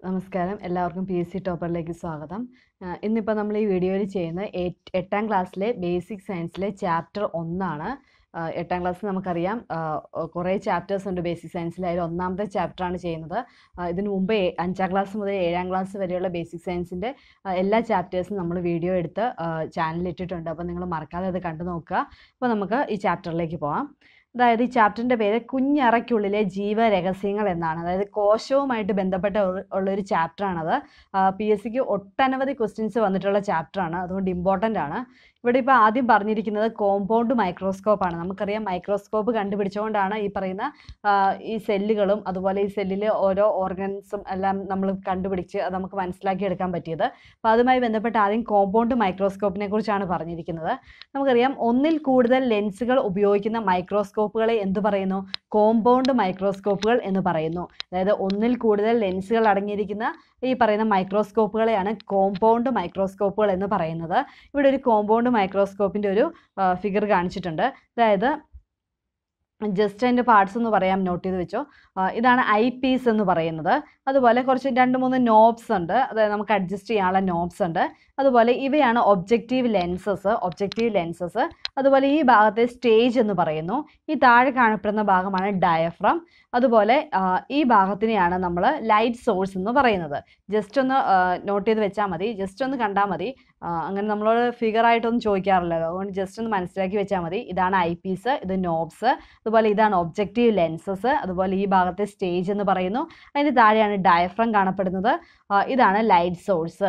നമസ്കാരം എല്ലാവർക്കും P S C ടോപ്പറിലേക്ക് സ്വാഗതം ആ, ഇന്നിപ്പോൾ നമ്മൾ ഈ വീഡിയോയിൽ ചെയ്യുന്നത് എട്ട് എട്ടാം ക്ലാസ്സിലെ ബേസിക് സയൻസിലെ ചാപ്റ്റർ ഒന്നാണ് ആ, എട്ടാം ക്ലാസ്സിൽ നമുക്കറിയാം ആ, കുറേ ചാപ്റ്റേഴ്സ് ഉണ്ട് ബേസിക് സയൻസിൽ അതിൽ ഒന്നാമത്തെ ചാപ്റ്ററാണ് ചെയ്യുന്നത് ആ, ഇതിനു മുമ്പ് ഏ- അഞ്ചാം ക്ലാസ് മുതൽ ഏഴാം ക്ലാസ് വരെയുള്ള ബേസിക് സയൻസിൻ്റെ എല്ലാ ചാപ്റ്റേഴ്സും നമ്മൾ വീഡിയോ എടുത്ത് ചാനലിൽ ഇട്ടിട്ടുണ്ട് അപ്പോൾ നിങ്ങൾ മറക്കാതെ അത് കണ്ടു നോക്കുക അപ്പോൾ നമുക്ക് ഈ ചാപ്റ്ററിലേക്ക് പോകാം അതായത് ഈ ചാപ്റ്ററിൻ്റെ പേര് കുഞ്ഞറയ്ക്കുള്ളിലെ ജീവരഹസ്യങ്ങൾ എന്നാണ് അതായത് കോശവുമായിട്ട് ബന്ധപ്പെട്ട ഒരു- ഉള്ളൊരു ചാപ്റ്ററാണത് പി എസ് സിക്ക് ഒട്ടനവധി ക്വസ്റ്റ്യൻസ് വന്നിട്ടുള്ള ചാപ്റ്ററാണ് അതുകൊണ്ട് ഇമ്പോർട്ടൻ്റ് ആണ് ഇവിടെ ഇപ്പോൾ ആദ്യം പറഞ്ഞിരിക്കുന്നത് കോമ്പൗണ്ട് മൈക്രോസ്കോപ്പ് ആണ് നമുക്കറിയാം മൈക്രോസ്കോപ്പ് കണ്ടുപിടിച്ചുകൊണ്ടാണ് ഈ പറയുന്ന ആ, ഈ സെല്ലുകളും അതുപോലെ ഈ സെല്ലിലെ ഓരോ ഓർഗൻസും എല്ലാം നമ്മൾ കണ്ടുപിടിച്ച് അത് നമുക്ക് മനസ്സിലാക്കി എടുക്കാൻ പറ്റിയത് അപ്പോൾ അതുമായി ബന്ധപ്പെട്ട് ആദ്യം കോമ്പൗണ്ട് മൈക്രോസ്കോപ്പിനെ കുറിച്ചാണ് പറഞ്ഞിരിക്കുന്നത് നമുക്കറിയാം ഒന്നിൽ കൂടുതൽ ലെൻസുകൾ ഉപയോഗിക്കുന്ന മൈക്രോസ്കോപ്പുകളെ എന്ത് പറയുന്നു കോമ്പൗണ്ട് മൈക്രോസ്കോപ്പുകൾ എന്ന് പറയുന്നു അതായത് ഒന്നിൽ കൂടുതൽ ലെൻസുകൾ അടങ്ങിയിരിക്കുന്ന ഈ പറയുന്ന മൈക്രോസ്കോപ്പുകളെയാണ് കോമ്പൗണ്ട് മൈക്രോസ്കോപ്പുകൾ എന്ന് പറയുന്നത് ഇവിടെ ഒരു കോമ്പൗണ്ട് മൈക്രോസ്കോപ്പിൻ്റെ ഒരു ഫിഗർ കാണിച്ചിട്ടുണ്ട് അതായത് ജസ്റ്റ് അതിൻ്റെ പാർട്സ് എന്ന് പറയാം നോട്ട് ചെയ്ത് വെച്ചോ ആ, ഇതാണ് ഐ പീസ് എന്ന് പറയുന്നത് അതുപോലെ കുറച്ച് രണ്ട് മൂന്ന് നോബ്സ് ഉണ്ട് അതായത് നമുക്ക് അഡ്ജസ്റ്റ് ചെയ്യാനുള്ള നോബ്സ് ഉണ്ട് അതുപോലെ ഇവയാണ് ഒബ്ജക്റ്റീവ് ലെൻസസ് ഒബ്ജക്റ്റീവ് ലെൻസസ് അതുപോലെ ഈ ഭാഗത്തെ സ്റ്റേജ് എന്ന് പറയുന്നു ഈ താഴെ കാണപ്പെടുന്ന ഭാഗമാണ് ഡയഫ്രം അതുപോലെ ആ, ഈ ഭാഗത്തിനെയാണ് നമ്മൾ ലൈറ്റ് സോഴ്സ് എന്ന് പറയുന്നത് ജസ്റ്റ് ഒന്ന് നോട്ട് ചെയ്ത് വെച്ചാൽ മതി ജസ്റ്റ് ഒന്ന് കണ്ടാൽ മതി ആ, അങ്ങനെ നമ്മളോട് ഫിഗർ ആയിട്ടൊന്നും ചോദിക്കാറില്ലല്ലോ അതുകൊണ്ട് ജസ്റ്റ് ഒന്ന് മനസ്സിലാക്കി വെച്ചാൽ മതി ഇതാണ് ഐ പീസ് ഇത് നോബ്സ് അതുപോലെ ഇതാണ് ഒബ്ജക്റ്റീവ് ലെൻസസ് അതുപോലെ ഈ ഭാഗത്തെ സ്റ്റേജ് എന്ന് പറയുന്നു അതിന് താഴെയാണ് ഡയഫ്രം കാണപ്പെടുന്നത് ആ, ഇതാണ് ലൈറ്റ് സോഴ്സ്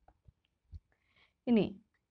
ഇനി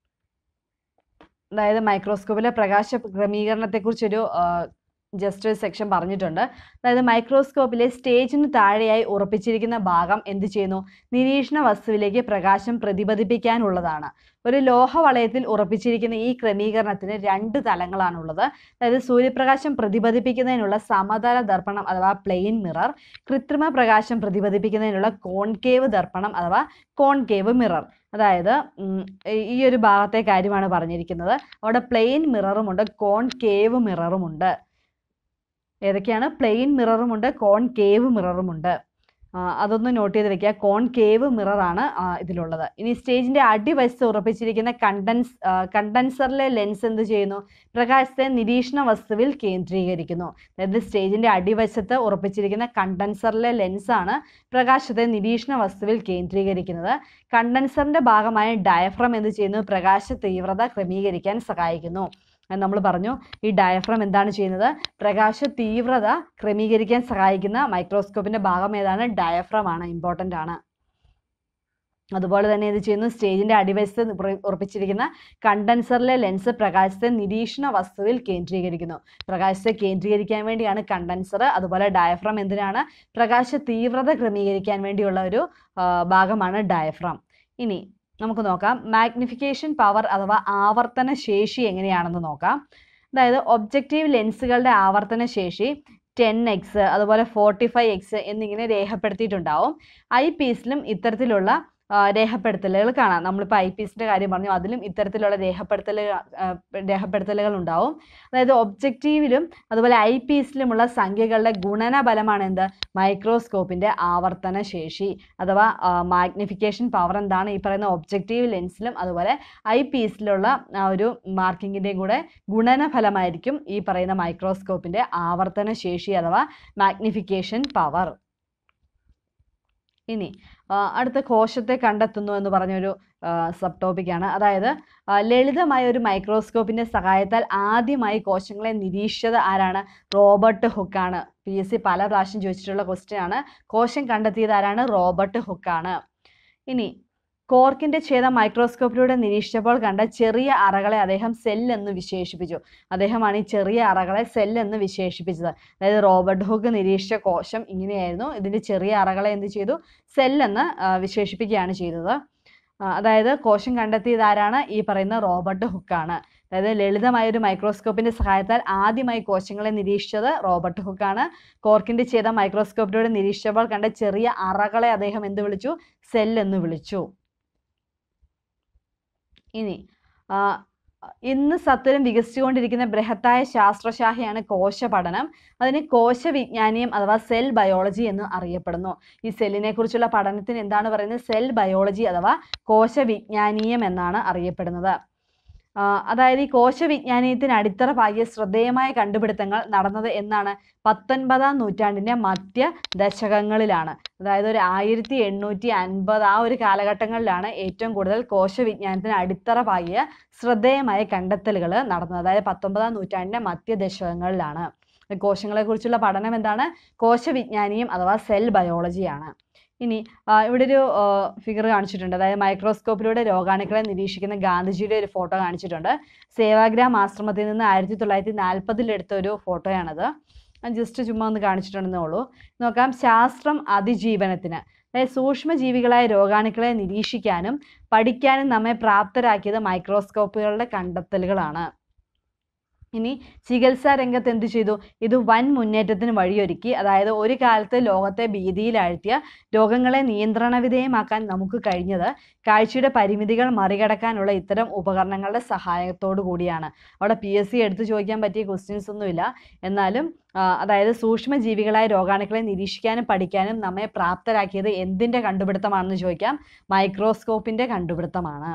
അതായത് മൈക്രോസ്കോപ്പിലെ പ്രകാശ ക്രമീകരണത്തെക്കുറിച്ചൊരു ജസ്റ്റ് ഒരു സെക്ഷൻ പറഞ്ഞിട്ടുണ്ട് അതായത് മൈക്രോസ്കോപ്പിലെ സ്റ്റേജിന് താഴെയായി ഉറപ്പിച്ചിരിക്കുന്ന ഭാഗം എന്ത് ചെയ്യുന്നു നിരീക്ഷണ വസ്തുവിലേക്ക് പ്രകാശം പ്രതിപതിപ്പിക്കാനുള്ളതാണ് ഒരു ലോഹവളയത്തിൽ ഉറപ്പിച്ചിരിക്കുന്ന ഈ ക്രമീകരണത്തിന് രണ്ട് തലങ്ങളാണുള്ളത് അതായത് സൂര്യപ്രകാശം പ്രതിപതിപ്പിക്കുന്നതിനുള്ള സമതല ദർപ്പണം അഥവാ പ്ലെയിൻ മിറർ കൃത്രിമ പ്രകാശം പ്രതിപതിപ്പിക്കുന്നതിനുള്ള കോൺകേവ് ദർപ്പണം അഥവാ കോൺകേവ് മിറർ അതായത് ഉം, ഈ- ഈ ഒരു ഭാഗത്തെ കാര്യമാണ് പറഞ്ഞിരിക്കുന്നത് അവിടെ പ്ലെയിൻ മിററുമുണ്ട് കോൺകേവ് മിററുമുണ്ട് ഏതൊക്കെയാണ് പ്ലെയിൻ മിററുമുണ്ട് കോൺകേവ് മിററുമുണ്ട് ആ, അതൊന്ന് നോട്ട് ചെയ്ത് വെക്കുക കോൺകേവ് മിററാണ് ഇതിലുള്ളത് ഇനി സ്റ്റേജിന്റെ അടിവശത്ത് ഉറപ്പിച്ചിരിക്കുന്ന കണ്ടൻസ് കണ്ടൻസറിലെ ലെൻസ് എന്ത് ചെയ്യുന്നു പ്രകാശത്തെ നിരീക്ഷണ വസ്തുവിൽ കേന്ദ്രീകരിക്കുന്നു അതായത് സ്റ്റേജിന്റെ അടിവശത്ത് ഉറപ്പിച്ചിരിക്കുന്ന കണ്ടൻസറിലെ ലെൻസാണ് പ്രകാശത്തെ നിരീക്ഷണ വസ്തുവിൽ കേന്ദ്രീകരിക്കുന്നത് കണ്ടൻസറിന്റെ ഭാഗമായ ഡയഫ്രം എന്ത് ചെയ്യുന്നു പ്രകാശ തീവ്രത ക്രമീകരിക്കാൻ സഹായിക്കുന്നു നമ്മൾ പറഞ്ഞു ഈ ഡയഫ്രം എന്താണ് ചെയ്യുന്നത് പ്രകാശ തീവ്രത ക്രമീകരിക്കാൻ സഹായിക്കുന്ന മൈക്രോസ്കോപ്പിന്റെ ഭാഗം ഏതാണ് ഡയഫ്രം ആണ് ഇമ്പോർട്ടൻ്റ് ആണ് അതുപോലെ തന്നെ ഇത് ചെയ്യുന്നു സ്റ്റേജിന്റെ അടിവശത്ത് ഉറ- ഉറപ്പിച്ചിരിക്കുന്ന കണ്ടൻസറിലെ ലെൻസ് പ്രകാശത്തെ നിരീക്ഷണ വസ്തുവിൽ കേന്ദ്രീകരിക്കുന്നു പ്രകാശത്തെ കേന്ദ്രീകരിക്കാൻ വേണ്ടിയാണ് കണ്ടൻസർ അതുപോലെ ഡയഫ്രം എന്തിനാണ് പ്രകാശ തീവ്രത ക്രമീകരിക്കാൻ വേണ്ടിയുള്ള ഒരു ആ, ഭാഗമാണ് ഡയഫ്രം ഇനി നമുക്ക് നോക്കാം മാഗ്നിഫിക്കേഷൻ പവർ അഥവാ ആവർത്തന ശേഷി എങ്ങനെയാണെന്ന് നോക്കാം അതായത് ഒബ്ജക്റ്റീവ് ലെൻസുകളുടെ ആവർത്തന ശേഷി ടെൻ എക്സ് അതുപോലെ ഫോർട്ടി ഫൈവ് എക്സ് എന്നിങ്ങനെ രേഖപ്പെടുത്തിയിട്ടുണ്ടാവും ഐ പീസിലും ഇത്തരത്തിലുള്ള ആ, രേഖപ്പെടുത്തലുകൾ കാണാം നമ്മളിപ്പോൾ ഐ പീസിൻ്റെ കാര്യം പറഞ്ഞു അതിലും ഇത്തരത്തിലുള്ള രേഖപ്പെടുത്തലുകൾ ആ, രേഖപ്പെടുത്തലുകൾ ഉണ്ടാവും അതായത് ഒബ്ജക്റ്റീവിലും അതുപോലെ ഐ പീസിലുമുള്ള സംഖ്യകളുടെ ഗുണനഫലമാണ് എന്ത് മൈക്രോസ്കോപ്പിൻ്റെ ആവർത്തന ശേഷി അഥവാ മാഗ്നിഫിക്കേഷൻ പവർ എന്താണ് ഈ പറയുന്ന ഒബ്ജക്റ്റീവ് ലെൻസിലും അതുപോലെ ഐ പീസിലുള്ള ആ ഒരു മാർക്കിങ്ങിൻ്റെയും കൂടെ ഗുണനഫലമായിരിക്കും ഈ പറയുന്ന മൈക്രോസ്കോപ്പിൻ്റെ ആവർത്തന ശേഷി അഥവാ മാഗ്നിഫിക്കേഷൻ പവർ ഇനി ആ, അടുത്ത കോശത്തെ കണ്ടെത്തുന്നു എന്ന് പറഞ്ഞൊരു സബ് ടോപ്പിക്കാണ് അതായത് ആ, ലളിതമായ ഒരു മൈക്രോസ്കോപ്പിന്റെ സഹായത്താൽ ആദ്യമായി കോശങ്ങളെ നിരീക്ഷിച്ചത് ആരാണ് റോബർട്ട് ഹുക്കാണ് പി എസ് സി പല പ്രാവശ്യം ചോദിച്ചിട്ടുള്ള ക്വസ്റ്റ്യൻ ആണ് കോശം കണ്ടെത്തിയത് ആരാണ് റോബർട്ട് ഹുക്കാണ് ഇനി കോർക്കിന്റെ ഛേദം മൈക്രോസ്കോപ്പിലൂടെ നിരീക്ഷിച്ചപ്പോൾ കണ്ട ചെറിയ അറകളെ അദ്ദേഹം സെൽ എന്ന് വിശേഷിപ്പിച്ചു അദ്ദേഹമാണ് ഈ ചെറിയ അറകളെ സെൽ എന്ന് വിശേഷിപ്പിച്ചത് അതായത് റോബർട്ട് ഹുക്ക് നിരീക്ഷിച്ച കോശം ഇങ്ങനെയായിരുന്നു ഇതിന്റെ ചെറിയ അറകളെ എന്ത് ചെയ്തു സെൽ എന്ന് ആ, വിശേഷിപ്പിക്കുകയാണ് ചെയ്തത് ആ, അതായത് കോശം കണ്ടെത്തിയത് ആരാണ് ഈ പറയുന്ന റോബർട്ട് ഹുക്കാണ് അതായത് ലളിതമായ ഒരു മൈക്രോസ്കോപ്പിന്റെ സഹായത്താൽ ആദ്യമായി കോശങ്ങളെ നിരീക്ഷിച്ചത് റോബർട്ട് ഹുക്കാണ് കോർക്കിന്റെ ചെയ്ത മൈക്രോസ്കോപ്പിലൂടെ നിരീക്ഷിച്ചപ്പോൾ കണ്ട ചെറിയ അറകളെ അദ്ദേഹം എന്ത് വിളിച്ചു സെൽ എന്ന് വിളിച്ചു ഇനി ആ, ഇന്ന് സത്വരം വികസിച്ചുകൊണ്ടിരിക്കുന്ന ബൃഹത്തായ ശാസ്ത്രശാഖയാണ് കോശപഠനം അതിന് കോശവിജ്ഞാനീയം അഥവാ സെൽ ബയോളജി എന്ന് അറിയപ്പെടുന്നു ഈ സെല്ലിനെ കുറിച്ചുള്ള പഠനത്തിന് എന്താണ് പറയുന്നത് സെൽ ബയോളജി അഥവാ കോശവിജ്ഞാനീയം എന്നാണ് അറിയപ്പെടുന്നത് ആ, അതായത് ഈ കോശവിജ്ഞാനീയത്തിന് അടിത്തറ പാകിയ ശ്രദ്ധേയമായ കണ്ടുപിടുത്തങ്ങൾ നടന്നത് എന്നാണ് പത്തൊൻപതാം നൂറ്റാണ്ടിന്റെ മധ്യ ദശകങ്ങളിലാണ് അതായത് ഒരു ആയിരത്തി എണ്ണൂറ്റി അൻപത് ആ ഒരു കാലഘട്ടങ്ങളിലാണ് ഏറ്റവും കൂടുതൽ കോശവിജ്ഞാനത്തിന് അടിത്തറ പാകിയ ശ്രദ്ധേയമായ കണ്ടെത്തലുകൾ നടന്നത് അതായത് പത്തൊമ്പതാം നൂറ്റാണ്ടിന്റെ മധ്യ ദശകങ്ങളിലാണ് കോശങ്ങളെ കുറിച്ചുള്ള പഠനം എന്താണ് കോശവിജ്ഞാനീയം അഥവാ സെൽ ബയോളജിയാണ് ഇനി ആ, ഇവിടെ ഒരു ഫിഗർ കാണിച്ചിട്ടുണ്ട് അതായത് മൈക്രോസ്കോപ്പിലൂടെ രോഗാണുക്കളെ നിരീക്ഷിക്കുന്ന ഗാന്ധിജിയുടെ ഒരു ഫോട്ടോ കാണിച്ചിട്ടുണ്ട് സേവാഗ്രാം ആശ്രമത്തിൽ നിന്ന് ആയിരത്തി തൊള്ളായിരത്തി നാൽപ്പതിൽ എടുത്ത ഒരു ഫോട്ടോയാണത് ജസ്റ്റ് ചുമ്മാ ഒന്ന് കാണിച്ചിട്ടുണ്ടെന്നേ ഉള്ളൂ നോക്കാം ശാസ്ത്രം അതിജീവനത്തിന് അതായത് സൂക്ഷ്മജീവികളായ രോഗാണുക്കളെ നിരീക്ഷിക്കാനും പഠിക്കാനും നമ്മെ പ്രാപ്തരാക്കിയത് മൈക്രോസ്കോപ്പുകളുടെ കണ്ടെത്തലുകളാണ് ഇനി ചികിത്സാ രംഗത്ത് എന്ത് ചെയ്തു ഇത് വൻ മുന്നേറ്റത്തിന് വഴിയൊരുക്കി അതായത് ഒരു കാലത്ത് ലോകത്തെ ഭീതിയിലാഴ്ത്തിയ രോഗങ്ങളെ നിയന്ത്രണ വിധേയമാക്കാൻ നമുക്ക് കഴിഞ്ഞത് കാഴ്ചയുടെ പരിമിതികൾ മറികടക്കാനുള്ള ഇത്തരം ഉപകരണങ്ങളുടെ സഹായത്തോടു കൂടിയാണ് അവിടെ പി എസ് സി എടുത്തു ചോദിക്കാൻ പറ്റിയ ക്വസ്റ്റ്യൻസ് ഒന്നുമില്ല എന്നാലും ആ, അതായത് സൂക്ഷ്മജീവികളായ രോഗാണുക്കളെ നിരീക്ഷിക്കാനും പഠിക്കാനും നമ്മെ പ്രാപ്തരാക്കിയത് എന്തിൻ്റെ കണ്ടുപിടുത്തമാണെന്ന് ചോദിക്കാം മൈക്രോസ്കോപ്പിൻ്റെ കണ്ടുപിടുത്തമാണ്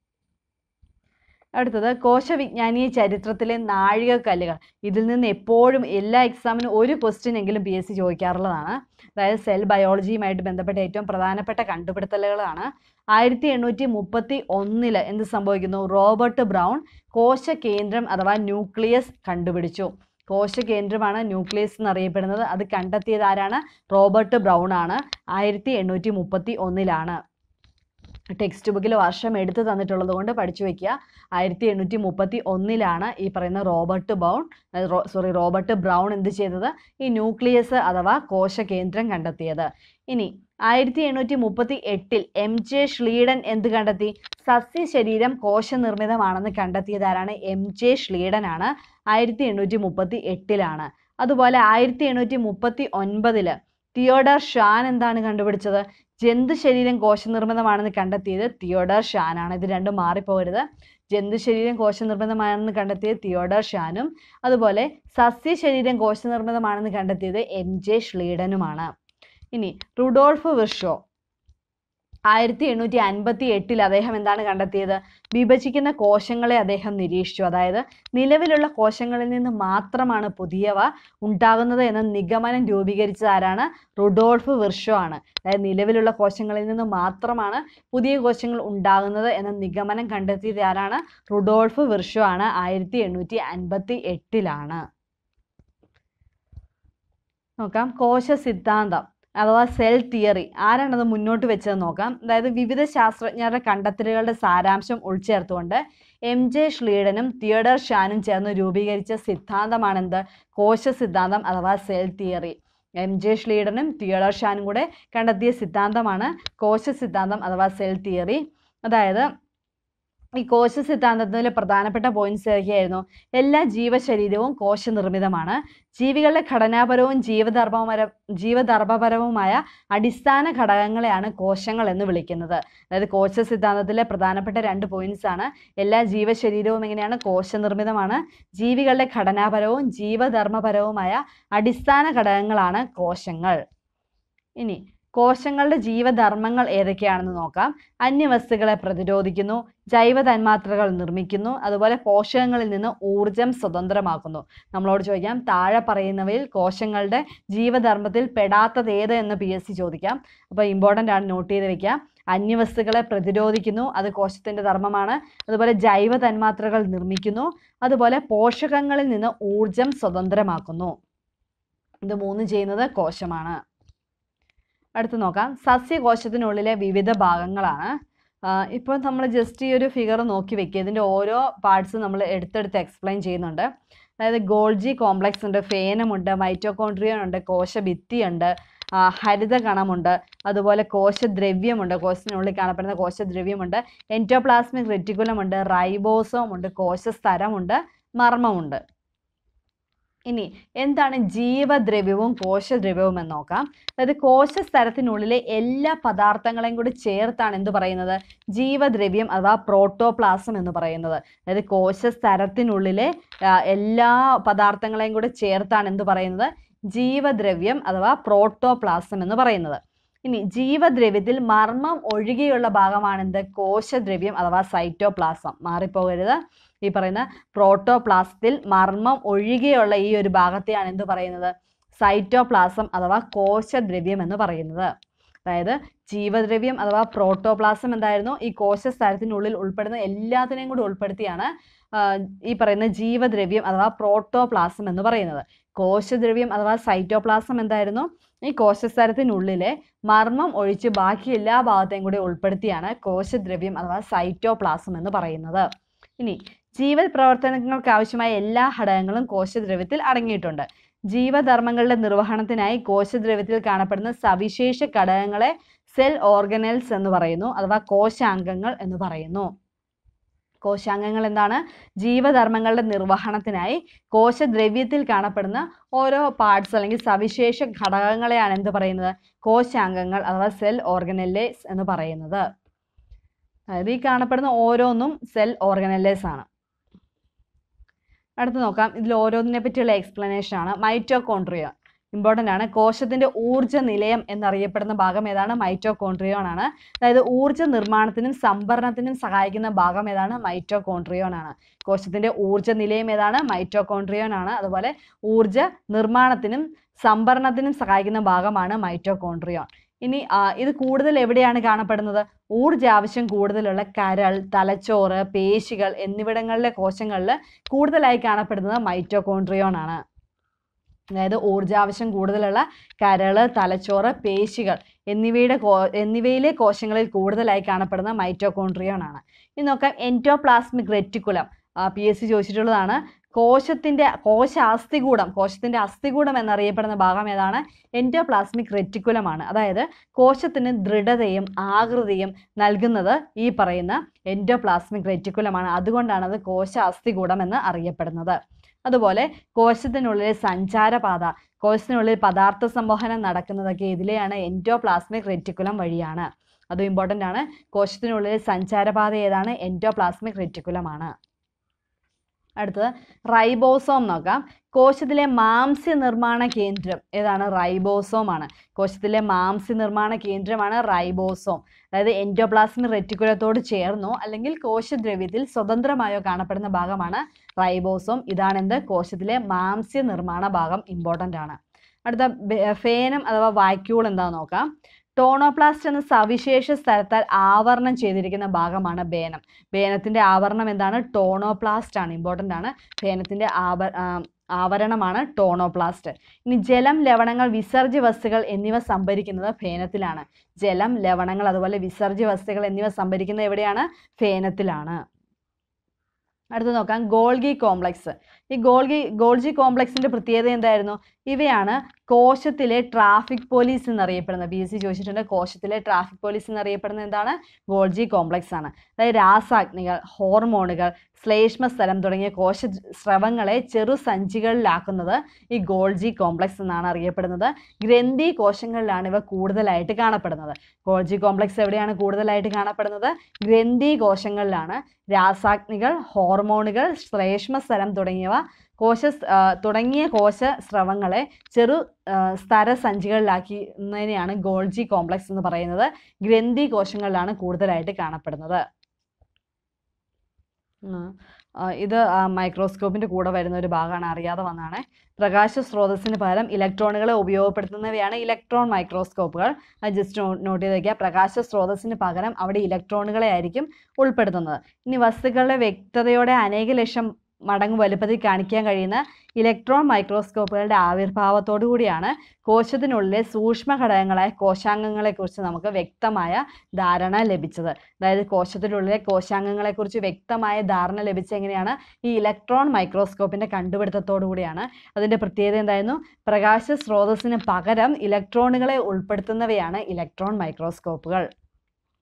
അടുത്തത് കോശവിജ്ഞാനീയ ചരിത്രത്തിലെ നാഴികക്കല്ലുകൾ ഇതിൽ നിന്ന് എപ്പോഴും എല്ലാ എക്സാമിനും ഒരു ക്വസ്റ്റ്യൻ എങ്കിലും പി എസ് സി ചോദിക്കാറുള്ളതാണ് അതായത് സെൽ ബയോളജിയുമായിട്ട് ബന്ധപ്പെട്ട ഏറ്റവും പ്രധാനപ്പെട്ട കണ്ടുപിടുത്തലുകളാണ് ആയിരത്തി എണ്ണൂറ്റി മുപ്പത്തി ഒന്നില് എന്ത് സംഭവിക്കുന്നു റോബർട്ട് ബ്രൗൺ കോശകേന്ദ്രം അഥവാ ന്യൂക്ലിയസ് കണ്ടുപിടിച്ചു കോശകേന്ദ്രമാണ് ന്യൂക്ലിയസ് എന്നറിയപ്പെടുന്നത് അത് കണ്ടെത്തിയത് ആരാണ് റോബർട്ട് ബ്രൗൺ ആണ് ആയിരത്തി എണ്ണൂറ്റി മുപ്പത്തി ഒന്നിലാണ് ടെക്സ്റ്റ് ബുക്കിൽ വർഷം എടുത്ത് തന്നിട്ടുള്ളത് കൊണ്ട് പഠിച്ചു വെക്കുക ആയിരത്തി എണ്ണൂറ്റി മുപ്പത്തി ഒന്നിലാണ് ഈ പറയുന്ന Robert Brown sorry Robert Brown എന്ത് ചെയ്തത് ഈ ന്യൂക്ലിയസ് അഥവാ കോശകേന്ദ്രം കണ്ടെത്തിയത് ഇനി ആയിരത്തി എണ്ണൂറ്റി മുപ്പത്തി എട്ടിൽ എം ജെ ഷ്ലീഡൻ എന്ത് കണ്ടെത്തി സസ്യ ശരീരം കോശനിർമ്മിതമാണെന്ന് കണ്ടെത്തിയത് ആരാണ് എം ജെ ഷ്ലീഡൻ ആണ് ആയിരത്തി എണ്ണൂറ്റി മുപ്പത്തി എട്ടിലാണ് അതുപോലെ ആയിരത്തി എണ്ണൂറ്റി മുപ്പത്തി ഒൻപതില് തിയോഡർ ഷാൻ എന്താണ് കണ്ടുപിടിച്ചത് ജന്തു ശരീരം കോശനിർമ്മിതമാണെന്ന് കണ്ടെത്തിയത് തിയോഡർ ഷാനാണ് ഇത് രണ്ടും മാറിപ്പോകരുത് ജന്തു ശരീരം കോശനിർമ്മിതമാണെന്ന് കണ്ടെത്തിയത് തിയോഡർ ഷാനും അതുപോലെ സസ്യ ശരീരം കോശനിർമ്മിതമാണെന്ന് കണ്ടെത്തിയത് എം ജെ ഷ്ലീഡനുമാണ് ഇനി റുഡോൾഫ് വിർഷോ ആയിരത്തി എണ്ണൂറ്റി അൻപത്തി എട്ടിൽ അദ്ദേഹം എന്താണ് കണ്ടെത്തിയത് വിഭജിക്കുന്ന കോശങ്ങളെ അദ്ദേഹം നിരീക്ഷിച്ചു അതായത് നിലവിലുള്ള കോശങ്ങളിൽ നിന്ന് മാത്രമാണ് പുതിയവ ഉണ്ടാകുന്നത് എന്ന നിഗമനം രൂപീകരിച്ചത് ആരാണ് റുഡോൾഫ് വിർഷോ ആണ് അതായത് നിലവിലുള്ള കോശങ്ങളിൽ നിന്ന് മാത്രമാണ് പുതിയ കോശങ്ങൾ ഉണ്ടാകുന്നത് എന്ന നിഗമനം കണ്ടെത്തിയത് ആരാണ് റുഡോൾഫ് വിർഷോ ആണ് ആയിരത്തി എണ്ണൂറ്റി അൻപത്തി എട്ടിലാണ് നോക്കാം കോശ സിദ്ധാന്തം അഥവാ സെൽ തിയറി ആരാണത് മുന്നോട്ട് വെച്ചത് നോക്കാം അതായത് വിവിധ ശാസ്ത്രജ്ഞരുടെ കണ്ടെത്തലുകളുടെ സാരാംശം ഉൾച്ചേർത്തുകൊണ്ട് എം ജെ ഷ്ലീഡനും തിയോഡർ ഷാനും ചേർന്ന് രൂപീകരിച്ച സിദ്ധാന്തമാണെന്ത് കോശ സിദ്ധാന്തം അഥവാ സെൽ തിയറി എം ജെ ഷ്ലീഡനും തിയോഡർ ഷാനും കൂടെ കണ്ടെത്തിയ സിദ്ധാന്തമാണ് കോശ സിദ്ധാന്തം അഥവാ സെൽ തിയറി അതായത് ഈ കോശ സിദ്ധാന്തത്തിലെ പ്രധാനപ്പെട്ട പോയിന്റ്സ് ഏതൊക്കെയായിരുന്നു എല്ലാ ജീവശരീരവും കോശനിർമ്മിതമാണ് ജീവികളുടെ ഘടനാപരവും ജീവധർമ്മപര ജീവധർമ്മപരവുമായ അടിസ്ഥാന ഘടകങ്ങളെയാണ് കോശങ്ങൾ എന്ന് വിളിക്കുന്നത് അതായത് കോശ സിദ്ധാന്തത്തിലെ പ്രധാനപ്പെട്ട രണ്ട് പോയിന്റ്സ് ആണ് എല്ലാ ജീവശരീരവും എങ്ങനെയാണ് കോശനിർമ്മിതമാണ് ജീവികളുടെ ഘടനാപരവും ജീവധർമ്മപരവുമായ അടിസ്ഥാന ഘടകങ്ങളാണ് കോശങ്ങൾ ഇനി കോശങ്ങളുടെ ജീവധർമ്മങ്ങൾ ഏതൊക്കെയാണെന്ന് നോക്കാം അന്യവസ്തുക്കളെ പ്രതിരോധിക്കുന്നു ജൈവ തന്മാത്രകൾ നിർമ്മിക്കുന്നു അതുപോലെ പോഷകങ്ങളിൽ നിന്ന് ഊർജം സ്വതന്ത്രമാക്കുന്നു നമ്മളോട് ചോദിക്കാം താഴെ പറയുന്നവയിൽ കോശങ്ങളുടെ ജീവധർമ്മത്തിൽ പെടാത്തത് ഏത് എന്ന് പി എസ് സി ചോദിക്കാം അപ്പോൾ ഇമ്പോർട്ടൻ്റ് ആണ് നോട്ട് ചെയ്ത് വെക്കാം അന്യവസ്തുക്കളെ പ്രതിരോധിക്കുന്നു അത് കോശത്തിൻ്റെ ധർമ്മമാണ് അതുപോലെ ജൈവ തന്മാത്രകൾ നിർമ്മിക്കുന്നു അതുപോലെ പോഷകങ്ങളിൽ നിന്ന് ഊർജം സ്വതന്ത്രമാക്കുന്നു ഇത് മൂന്ന് ചെയ്യുന്നത് കോശമാണ് അടുത്ത് നോക്കാം സസ്യകോശത്തിനുള്ളിലെ വിവിധ ഭാഗങ്ങളാണ് ഇപ്പോൾ നമ്മൾ ജസ്റ്റ് ഈ ഒരു ഫിഗർ നോക്കി വെക്കുക ഇതിൻ്റെ ഓരോ പാർട്സ് നമ്മൾ എടുത്തെടുത്ത് എക്സ്പ്ലെയിൻ ചെയ്യുന്നുണ്ട് അതായത് ഗോൾജി കോംപ്ലക്സ് ഉണ്ട് ഫേനമുണ്ട് മൈറ്റോകോൺട്രിയൻ ഉണ്ട് കോശഭിത്തിയുണ്ട് ആ, ഹരിതകണമുണ്ട് അതുപോലെ കോശദ്രവ്യമുണ്ട് കോശത്തിനുള്ളിൽ കാണപ്പെടുന്ന കോശദ്രവ്യമുണ്ട് എൻറ്റോപ്ലാസ്മിക് റെറ്റിക്കുലം ഉണ്ട് റൈബോസോം ഉണ്ട് കോശസ്തരമുണ്ട് മർമ്മമുണ്ട് ഇനി എന്താണ് ജീവദ്രവ്യവും കോശദ്രവ്യവും എന്ന് നോക്കാം അതായത് കോശസ്തരത്തിനുള്ളിലെ എല്ലാ പദാർത്ഥങ്ങളെയും കൂടി ചേർത്താണ് എന്ത് പറയുന്നത് ജീവദ്രവ്യം അഥവാ പ്രോട്ടോപ്ലാസം എന്ന് പറയുന്നത് അതായത് കോശസ്തരത്തിനുള്ളിലെ ആ, എല്ലാ പദാർത്ഥങ്ങളെയും കൂടി ചേർത്താണ് എന്ത് പറയുന്നത് ജീവദ്രവ്യം അഥവാ പ്രോട്ടോപ്ലാസം എന്ന് പറയുന്നത് ഇനി ജീവദ്രവ്യത്തിൽ മർമ്മം ഒഴികെയുള്ള ഭാഗമാണ് എന്ത് കോശദ്രവ്യം അഥവാ സൈറ്റോപ്ലാസം മാറിപ്പോകരുത് ഈ പറയുന്ന പ്രോട്ടോപ്ലാസത്തിൽ മർമ്മം ഒഴികെയുള്ള ഈ ഒരു ഭാഗത്തെയാണ് എന്ത് പറയുന്നത് സൈറ്റോപ്ലാസം അഥവാ കോശദ്രവ്യം എന്ന് പറയുന്നത് അതായത് ജീവദ്രവ്യം അഥവാ പ്രോട്ടോപ്ലാസം എന്തായിരുന്നു ഈ കോശസ്ഥലത്തിനുള്ളിൽ ഉൾപ്പെടുന്ന എല്ലാത്തിനെയും കൂടി ഉൾപ്പെടുത്തിയാണ് ആ, ഈ പറയുന്ന ജീവദ്രവ്യം അഥവാ പ്രോട്ടോപ്ലാസം എന്ന് പറയുന്നത് കോശദ്രവ്യം അഥവാ സൈറ്റോപ്ലാസം എന്തായിരുന്നു ഈ കോശസ്ഥലത്തിനുള്ളിലെ മർമ്മം ഒഴിച്ച് ബാക്കി എല്ലാ ഭാഗത്തെയും കൂടി ഉൾപ്പെടുത്തിയാണ് കോശദ്രവ്യം അഥവാ സൈറ്റോപ്ലാസം എന്ന് പറയുന്നത് ഇനി ജീവൽ പ്രവർത്തനങ്ങൾക്ക് ആവശ്യമായ എല്ലാ ഘടകങ്ങളും കോശദ്രവ്യത്തിൽ അടങ്ങിയിട്ടുണ്ട് ജീവധർമ്മങ്ങളുടെ നിർവഹണത്തിനായി കോശദ്രവ്യത്തിൽ കാണപ്പെടുന്ന സവിശേഷ ഘടകങ്ങളെ സെൽ ഓർഗനൽസ് എന്ന് പറയുന്നു അഥവാ കോശാംഗങ്ങൾ എന്ന് പറയുന്നു കോശാംഗങ്ങൾ എന്താണ് ജീവധർമ്മങ്ങളുടെ നിർവഹണത്തിനായി കോശദ്രവ്യത്തിൽ കാണപ്പെടുന്ന ഓരോ പാർട്സ് അല്ലെങ്കിൽ സവിശേഷ ഘടകങ്ങളെയാണ് എന്ത് പറയുന്നത് കോശാംഗങ്ങൾ അഥവാ സെൽ ഓർഗനല്ലേസ് എന്ന് പറയുന്നത് അതായത് ഈ കാണപ്പെടുന്ന ഓരോന്നും സെൽ ഓർഗനല്ലേസ് ആണ് അടുത്ത് നോക്കാം ഇതിൽ ഓരോന്നിനെ പറ്റിയുള്ള എക്സ്പ്ലനേഷൻ ആണ് മൈറ്റോകോൺട്രിയ ഇമ്പോർട്ടൻ്റ് ആണ് കോശത്തിന്റെ ഊർജ്ജ നിലയം എന്നറിയപ്പെടുന്ന ഭാഗം ഏതാണ് മൈറ്റോകോൺട്രിയോൺ ആണ് അതായത് ഊർജ്ജ നിർമ്മാണത്തിനും സംഭരണത്തിനും സഹായിക്കുന്ന ഭാഗം ഏതാണ് മൈറ്റോകോൺട്രിയോൺ ആണ് കോശത്തിന്റെ ഊർജ്ജ നിലയം ഏതാണ് മൈറ്റോകോൺട്രിയോൺ ആണ് അതുപോലെ ഊർജ്ജ നിർമ്മാണത്തിനും സംഭരണത്തിനും സഹായിക്കുന്ന ഭാഗമാണ് മൈറ്റോകോൺട്രിയോൺ ഇനി ആ, ഇത് കൂടുതൽ എവിടെയാണ് കാണപ്പെടുന്നത് ഊർജ്ജ ആവശ്യം കൂടുതലുള്ള കരൾ തലച്ചോറ് പേശികൾ എന്നിവിടങ്ങളിലെ കോശങ്ങളിൽ കൂടുതലായി കാണപ്പെടുന്നത് മൈറ്റോകോൺട്രിയോൺ ആണ് അതായത് ഊർജാവശ്യം കൂടുതലുള്ള കരള് തലച്ചോറ് പേശികൾ എന്നിവയുടെ കോ എന്നിവയിലെ കോശങ്ങളിൽ കൂടുതലായി കാണപ്പെടുന്ന മൈറ്റോകോൺട്രിയോൺ ആണ് ഇനി നോക്കാം endoplasmic reticulum P S C ചോദിച്ചിട്ടുള്ളതാണ് കോശത്തിന്റെ കോശ അസ്ഥികൂടം കോശത്തിന്റെ അസ്ഥികൂടം എന്നറിയപ്പെടുന്ന ഭാഗം ഏതാണ് എൻറ്റോപ്ലാസ്മിക് റെറ്റിക്കുലമാണ് അതായത് കോശത്തിന് ദൃഢതയും ആകൃതിയും നൽകുന്നത് ഈ പറയുന്ന എൻഡോപ്ലാസ്മിക് റെറ്റിക്കുലമാണ് അതുകൊണ്ടാണ് അത് കോശ അസ്ഥികൂടം എന്ന് അറിയപ്പെടുന്നത് അതുപോലെ കോശത്തിനുള്ളിലെ സഞ്ചാരപാത കോശത്തിനുള്ളിൽ പദാർത്ഥ സംവഹനം നടക്കുന്നതൊക്കെ ഇതിലെയാണ് എൻഡോപ്ലാസ്മിക് റെറ്റിക്കുലം വഴിയാണ് അതും ഇമ്പോർട്ടൻ്റ് ആണ് കോശത്തിനുള്ളിലെ സഞ്ചാരപാത ഏതാണ് എൻഡോപ്ലാസ്മിക് റെറ്റിക്കുലമാണ് അടുത്തത് റൈബോസോം നോക്കാം കോശത്തിലെ മാംസ്യ നിർമ്മാണ കേന്ദ്രം ഏതാണ് റൈബോസോം ആണ് കോശത്തിലെ മാംസ്യ നിർമ്മാണ കേന്ദ്രമാണ് റൈബോസോം അതായത് എൻഡോപ്ലാസ്മിക് റെറ്റിക്കുലത്തോട് ചേർന്നോ അല്ലെങ്കിൽ കോശദ്രവ്യത്തിൽ സ്വതന്ത്രമായോ കാണപ്പെടുന്ന ഭാഗമാണ് റൈബോസോം ഇതാണ് എന്ത് കോശത്തിലെ മാംസ്യ നിർമ്മാണ ഭാഗം ഇമ്പോർട്ടൻ്റ് ആണ് അടുത്ത ബെ- ഫേനം അഥവാ വാക്യൂൾ എന്താണെന്ന് നോക്കാം ടോണോപ്ലാസ്റ്റ് എന്ന സവിശേഷ സ്ഥലത്താൽ ആവരണം ചെയ്തിരിക്കുന്ന ഭാഗമാണ് ബേനം ബേനത്തിന്റെ ആവരണം എന്താണ് ടോണോപ്ലാസ്റ്റ് ആണ് ഇമ്പോർട്ടൻ്റ് ആണ് ബേനത്തിന്റെ ആവ ആ, ആവരണമാണ് ടോണോപ്ലാസ്റ്റ് ഇനി ജലം ലവണങ്ങൾ വിസർജ്യ വസ്തുക്കൾ എന്നിവ സംഭരിക്കുന്നത് ഫേനത്തിലാണ് ജലം ലവണങ്ങൾ അതുപോലെ വിസർജ്യ വസ്തുക്കൾ എന്നിവ സംഭരിക്കുന്നത് എവിടെയാണ് ഫേനത്തിലാണ് അടുത്ത് നോക്കാം ഗോൾഗി കോംപ്ലക്സ് ഈ ഗോൾഗി ഗോൾജി കോംപ്ലക്സിന്റെ പ്രത്യേകത എന്തായിരുന്നു ഇവയാണ് കോശത്തിലെ ട്രാഫിക് പോലീസ് എന്നറിയപ്പെടുന്നത് ബി എസ് സി ചോദിച്ചിട്ടുണ്ട് കോശത്തിലെ ട്രാഫിക് പോലീസ് എന്നറിയപ്പെടുന്നത് എന്താണ് ഗോൾജി കോംപ്ലക്സ് ആണ് അതായത് രാസാഗ്നികൾ ഹോർമോണുകൾ ശ്ലേഷ്മ സ്ഥലം തുടങ്ങിയ കോശ സ്രവങ്ങളെ ചെറു സഞ്ചികളിലാക്കുന്നത് ഈ ഗോൾജി കോംപ്ലക്സ് എന്നാണ് അറിയപ്പെടുന്നത് ഗ്രന്ഥി കോശങ്ങളിലാണ് ഇവ കൂടുതലായിട്ട് കാണപ്പെടുന്നത് ഗോൾജി കോംപ്ലക്സ് എവിടെയാണ് കൂടുതലായിട്ട് കാണപ്പെടുന്നത് ഗ്രന്ഥി കോശങ്ങളിലാണ് രാസാഗ്നികൾ ഹോർമോണുകൾ ശ്ലേഷ്മ സ്ഥലം തുടങ്ങിയവ കോശ ആ, തുടങ്ങിയ കോശ സ്രവങ്ങളെ ചെറു ആ, സ്തരസഞ്ചികളിലാക്കുന്നതിനെയാണ് ഗോൾജി കോംപ്ലക്സ് എന്ന് പറയുന്നത് ഗ്രന്ഥി കോശങ്ങളിലാണ് കൂടുതലായിട്ട് കാണപ്പെടുന്നത് ഉം. ആ, ഇത് മൈക്രോസ്കോപ്പിന്റെ കൂടെ വരുന്ന ഒരു ഭാഗമാണ് അറിയാതെ വന്നാണ് പ്രകാശ സ്രോതസ്സിന് പകരം ഇലക്ട്രോണുകളെ ഉപയോഗപ്പെടുത്തുന്നവയാണ് ഇലക്ട്രോൺ മൈക്രോസ്കോപ്പുകൾ അത് ജസ്റ്റ് നോട്ട് ചെയ്ത് വയ്ക്കുക പ്രകാശ സ്രോതസ്സിന് പകരം അവിടെ ഇലക്ട്രോണുകളെ ആയിരിക്കും ഉൾപ്പെടുത്തുന്നത് ഇനി വസ്തുക്കളുടെ വ്യക്തതയോടെ അനേക ലക്ഷം മടങ്ങ് വലുപ്പത്തിൽ കാണിക്കാൻ കഴിയുന്ന ഇലക്ട്രോൺ മൈക്രോസ്കോപ്പുകളുടെ ആവിർഭാവത്തോടു കൂടിയാണ് കോശത്തിനുള്ളിലെ സൂക്ഷ്മ ഘടകങ്ങളായ കോശാംഗങ്ങളെക്കുറിച്ച് നമുക്ക് വ്യക്തമായ ധാരണ ലഭിച്ചത് അതായത് കോശത്തിനുള്ളിലെ കോശാംഗങ്ങളെക്കുറിച്ച് വ്യക്തമായ ധാരണ ലഭിച്ച എങ്ങനെയാണ് ഈ ഇലക്ട്രോൺ മൈക്രോസ്കോപ്പിന്റെ കണ്ടുപിടുത്തത്തോടു കൂടിയാണ് അതിന്റെ പ്രത്യേകത എന്തായിരുന്നു പ്രകാശ സ്രോതസ്സിന് പകരം ഇലക്ട്രോണുകളെ ഉൾപ്പെടുത്തുന്നവയാണ് ഇലക്ട്രോൺ മൈക്രോസ്കോപ്പുകൾ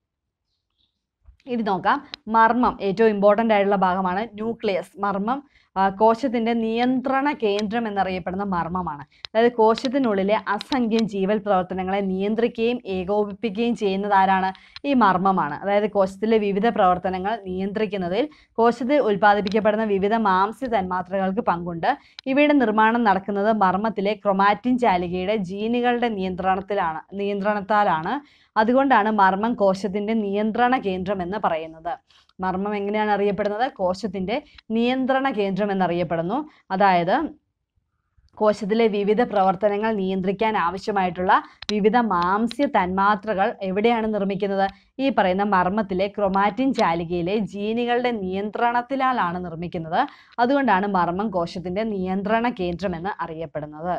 ഇത് നോക്കാം മർമ്മം ഏറ്റവും ഇമ്പോർട്ടൻ്റ് ആയിട്ടുള്ള ഭാഗമാണ് ന്യൂക്ലിയസ് മർമ്മം ആ, കോശത്തിന്റെ നിയന്ത്രണ കേന്ദ്രം എന്നറിയപ്പെടുന്ന മർമ്മമാണ് അതായത് കോശത്തിനുള്ളിലെ അസംഖ്യം ജീവൽ പ്രവർത്തനങ്ങളെ നിയന്ത്രിക്കുകയും ഏകോപിപ്പിക്കുകയും ചെയ്യുന്നത് ആരാണ് ഈ മർമ്മമാണ് അതായത് കോശത്തിലെ വിവിധ പ്രവർത്തനങ്ങൾ നിയന്ത്രിക്കുന്നതിൽ കോശത്തിൽ ഉൽപ്പാദിപ്പിക്കപ്പെടുന്ന വിവിധ മാംസ്യ തന്മാത്രകൾക്ക് പങ്കുണ്ട് ഇവയുടെ നിർമ്മാണം നടക്കുന്നത് മർമ്മത്തിലെ ക്രൊമാറ്റിൻ ചാലികയുടെ ജീനുകളുടെ നിയന്ത്രണത്തിലാണ് നിയന്ത്രണത്താലാണ് അതുകൊണ്ടാണ് മർമ്മം കോശത്തിന്റെ നിയന്ത്രണ കേന്ദ്രം എന്ന് പറയുന്നത് മർമ്മം എങ്ങനെയാണ് അറിയപ്പെടുന്നത് കോശത്തിന്റെ നിയന്ത്രണ കേന്ദ്രം എന്നറിയപ്പെടുന്നു അതായത് കോശത്തിലെ വിവിധ പ്രവർത്തനങ്ങൾ നിയന്ത്രിക്കാൻ ആവശ്യമായിട്ടുള്ള വിവിധ മാംസ്യ തന്മാത്രകൾ എവിടെയാണ് നിർമ്മിക്കുന്നത് ഈ പറയുന്ന മർമ്മത്തിലെ ക്രൊമാറ്റിൻ ചാലികയിലെ ജീനുകളുടെ നിയന്ത്രണത്തിലാണ് നിർമ്മിക്കുന്നത് അതുകൊണ്ടാണ് മർമ്മം കോശത്തിന്റെ നിയന്ത്രണ കേന്ദ്രം എന്ന് അറിയപ്പെടുന്നത്